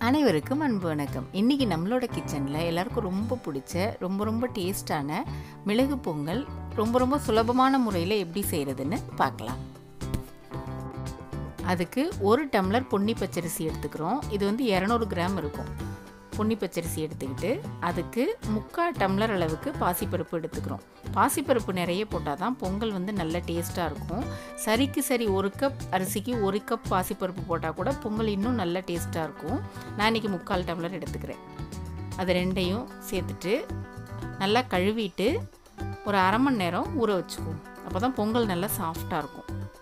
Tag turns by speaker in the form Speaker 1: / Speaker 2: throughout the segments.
Speaker 1: அனைவருக்கும் அன்பு வணக்கம் இன்றைக்கி நம்மளோட கிச்சனில் எல்லாருக்கும் ரொம்ப பிடிச்ச ரொம்ப ரொம்ப டேஸ்டான மிளகு பொங்கல் ரொம்ப ரொம்ப சுலபமான முறையில் எப்படி செய்கிறதுன்னு பார்க்கலாம் அதுக்கு ஒரு டம்ளர் பொன்னி பச்சரிசி எடுத்துக்கிறோம் இது வந்து இரநூறு கிராம் இருக்கும் பொன்னி பச்சரிசி எடுத்துக்கிட்டு அதுக்கு முக்கால் டம்ளர் அளவுக்கு பாசிப்பருப்பு எடுத்துக்கிறோம் பாசிப்பருப்பு நிறைய போட்டால் தான் பொங்கல் வந்து நல்ல டேஸ்ட்டாக இருக்கும் சரிக்கு சரி ஒரு கப் அரிசிக்கு ஒரு கப் பாசிப்பருப்பு போட்டால் கூட பொங்கல் இன்னும் நல்ல டேஸ்ட்டாக இருக்கும் நான் இன்றைக்கி முக்கால் டம்ளர் எடுத்துக்கிறேன் அது ரெண்டையும் சேர்த்துட்டு நல்லா கழுவிட்டு ஒரு அரை மணி நேரம் ஊற வச்சுக்குவோம் அப்போ தான் பொங்கல் நல்லா சாஃப்டாக இருக்கும்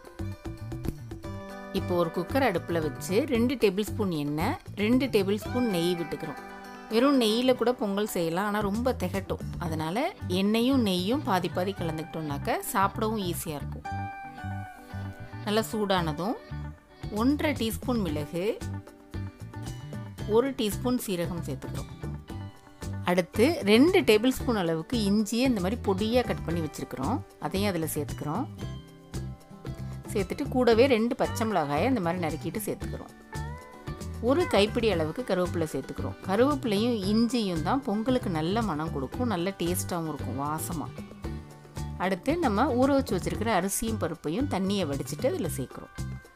Speaker 1: இப்போ ஒரு குக்கர் அடுப்பில் வச்சு ரெண்டு டேபிள் ஸ்பூன் எண்ணெய் ரெண்டு டேபிள் ஸ்பூன் நெய் விட்டுக்கிறோம் வெறும் நெய்யில் கூட பொங்கல் செய்யலாம் ஆனால் ரொம்ப திகட்டும் அதனால் எண்ணெயும் நெய்யும் பாதி பாதி கலந்துக்கிட்டோம்னாக்க சாப்பிடவும் ஈஸியாக இருக்கும் நல்லா சூடானதும் ஒன்றரை டீஸ்பூன் மிளகு ஒரு டீஸ்பூன் சீரகம் சேர்த்துக்கிறோம் அடுத்து ரெண்டு டேபிள் ஸ்பூன் அளவுக்கு இஞ்சியை இந்த மாதிரி பொடியாக கட் பண்ணி வச்சுருக்குறோம் அதையும் அதில் சேர்த்துக்கிறோம் சேர்த்துட்டு கூடவே ரெண்டு பச்சை மிளகாயை இந்த மாதிரி நறுக்கிட்டு சேர்த்துக்கிறோம் ஒரு கைப்பிடி அளவுக்கு கருவேப்பிலை சேர்த்துக்கிறோம் கருவேப்பிலையும் இஞ்சியும் தான் பொங்கலுக்கு நல்ல மனம் கொடுக்கும் நல்ல டேஸ்ட்டாகவும் இருக்கும் வாசமாக அடுத்து நம்ம ஊற வச்சு வச்சுருக்கிற அரிசியும் பருப்பையும் தண்ணியை வடிச்சிட்டு அதில் சேர்க்குறோம்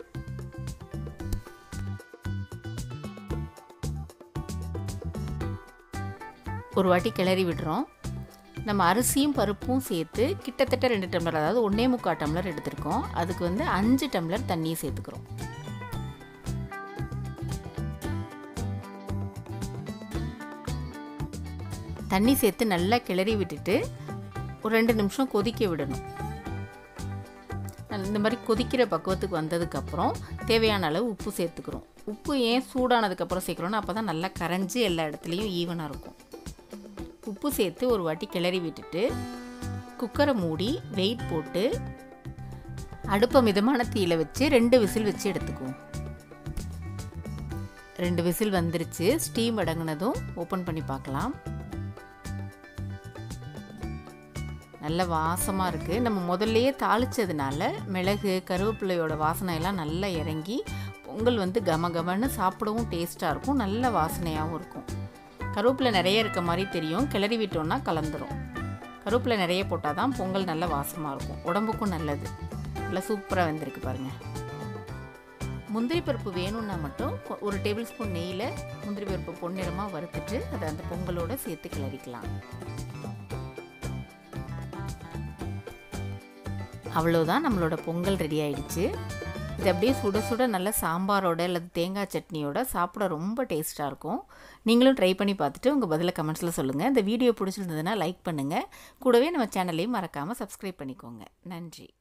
Speaker 1: ஒரு வாட்டி கிளறி விடுறோம் நம்ம அரிசியும் பருப்பும் சேர்த்து கிட்டத்தட்ட ரெண்டு டம்ளர் அதாவது ஒன்றே முக்கால் டம்ளர் எடுத்திருக்கோம் அதுக்கு வந்து அஞ்சு டம்ளர் தண்ணியை சேர்த்துக்கிறோம் தண்ணி சேர்த்து நல்லா கிளறி விட்டுட்டு ஒரு ரெண்டு நிமிஷம் கொதிக்க விடணும் இந்த மாதிரி கொதிக்கிற பக்குவத்துக்கு வந்ததுக்கப்புறம் தேவையான அளவு உப்பு சேர்த்துக்கிறோம் உப்பு ஏன் சூடானதுக்கப்புறம் சேர்க்குறோன்னா அப்போ தான் நல்லா கரைஞ்சி எல்லா இடத்துலையும் ஈவனாக இருக்கும் உப்பு சேர்த்து ஒரு வாட்டி கிளறி விட்டுட்டு குக்கரை மூடி வெயிட் போட்டு அடுப்பை மிதமான தீயில வச்சு ரெண்டு விசில் வச்சு எடுத்துக்குவோம் ரெண்டு விசில் வந்துருச்சு ஸ்டீம் அடங்கினதும் ஓப்பன் பண்ணி பார்க்கலாம் நல்ல வாசமாக இருக்குது நம்ம முதல்லையே தாளித்ததுனால மிளகு கருவேப்பிலையோட வாசனை எல்லாம் நல்லா இறங்கி பொங்கல் வந்து கம கமன்னு சாப்பிடவும் டேஸ்ட்டாக இருக்கும் நல்ல வாசனையாகவும் இருக்கும் கருவேப்பிலை நிறைய இருக்க மாதிரி தெரியும் கிளறி விட்டோன்னா கலந்துரும் கருவேப்பிலை நிறைய போட்டால் தான் பொங்கல் நல்ல வாசமாக இருக்கும் உடம்புக்கும் நல்லது நல்லா சூப்பராக வெந்திருக்கு பாருங்கள் முந்திரி பருப்பு வேணும்னா மட்டும் ஒரு டேபிள் ஸ்பூன் நெய்யில் முந்திரி பருப்பு பொன்னிறமாக வறுத்துட்டு அதை அந்த பொங்கலோட சேர்த்து கிளறிக்கலாம் அவ்வளோதான் நம்மளோட பொங்கல் ரெடி ஆயிடுச்சு இது அப்படியே சுட சுட நல்ல சாம்பாரோட அல்லது தேங்காய் சட்னியோட சாப்பிட ரொம்ப டேஸ்ட்டாக இருக்கும் நீங்களும் ட்ரை பண்ணி பார்த்துட்டு உங்கள் பதிலை கமெண்ட்ஸில் சொல்லுங்கள் இந்த வீடியோ பிடிச்சிருந்ததுன்னா லைக் பண்ணுங்கள் கூடவே நம்ம சேனலையும் மறக்காமல் சப்ஸ்கிரைப் பண்ணிக்கோங்க நன்றி